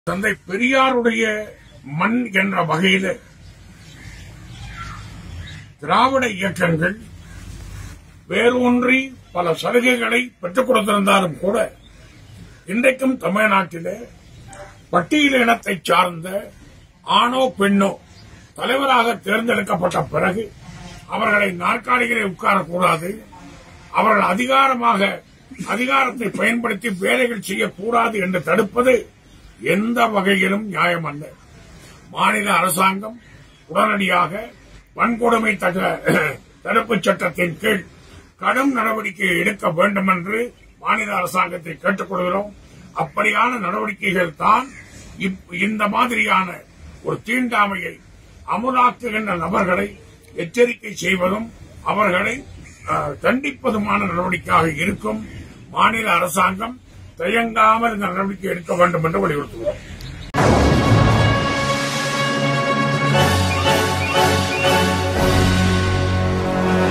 தந்தை பெரியாருடைய மண் என்ற வகையில திராவிட இயக்கங்கள் வேரூன்றி பல சலுகைகளை பெற்றுக் கொடுத்திருந்தாலும் கூட இன்றைக்கும் தமிழ்நாட்டிலே பட்டியல் இனத்தை சார்ந்த ஆணோ பெண்ணோ தலைவராக தேர்ந்தெடுக்கப்பட்ட பிறகு அவர்களை நாற்காலிகளில் உட்காரக்கூடாது அவர்கள் அதிகாரமாக அதிகாரத்தை பயன்படுத்தி வேலைகள் செய்யக்கூடாது என்று தடுப்பது எந்த வகையிலும் நியாயம் அல்ல மாநில அரசாங்கம் உடனடியாக வன்கொடுமை தக- தடுப்புச் சட்டத்தின் கீழ் கடும் நடவடிக்கை எடுக்க வேண்டும் என்று மாநில அரசாங்கத்தை கேட்டுக்கொள்கிறோம் அப்படியான நடவடிக்கைகள் தான் இப்- இந்த மாதிரியான ஒரு தீண்டாமையை அமுலாக்குகின்ற நபர்களை எச்சரிக்கை செய்வதும் அவர்களை அஹ், தண்டிப்பதுமான நடவடிக்கையாக இருக்கும் மாநில அரசாங்கம் தயங்காமல் இந்த நடவடிக்கை எடுக்க வேண்டும் என்று வலியுறுத்துகிறோம்